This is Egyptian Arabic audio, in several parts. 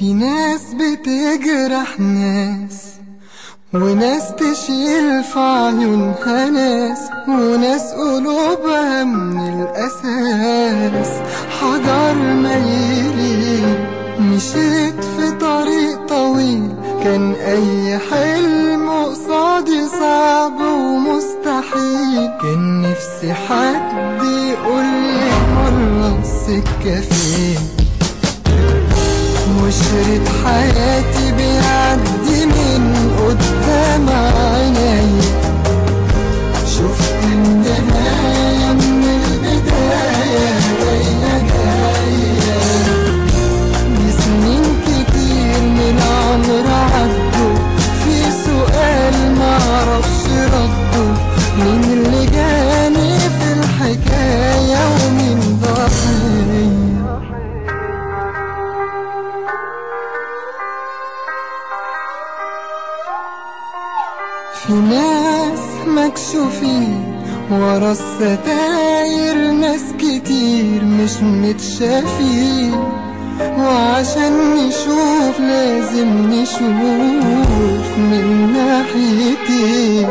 في ناس بتجرح ناس وناس تشيل في عيونها ناس وناس قلوبها من الأساس حجر ميلي مشيت في طريق طويل كان أي حلم قصادي صعب ومستحيل كان نفسي حد يقول لي مرة السكة فين وشريط حياتي بيعدي من قدام عيني شفت النهاية من البداية جاية جاية بسنين كتير من عمر عدوا في سؤال معرفش رده مين اللي جاني في الحكاية ومين ضحية في ناس مكشوفين ورا الستاير ناس كتير مش متشافين وعشان نشوف لازم نشوف من ناحيتين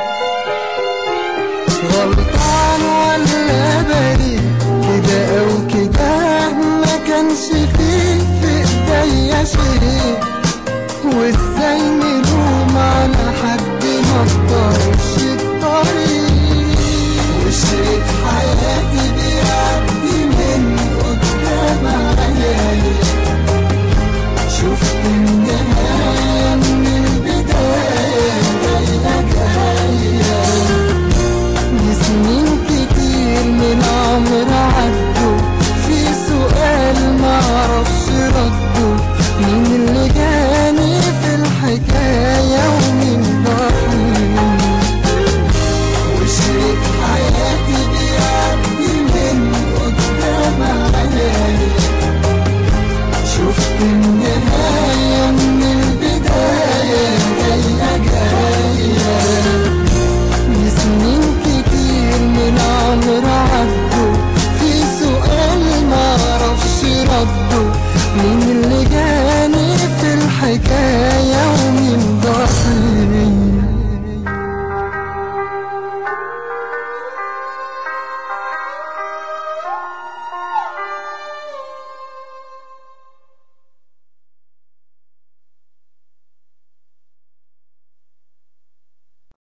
غلطان ولا بريء كده او كده ما كانش فيه في ايديا شيء وازاي نلوم على حد ما اختارش الطريق وشريط حياتي بيعدي من قدام عيالي شفت النهاية من البداية جاية جاية سنين كتير من عمر عدوا في سؤال معرفش رده مين اللي جاني في الحكاية ومين ضحية وشريك حياتي بيعدي من قدام عيالي شفت النهاية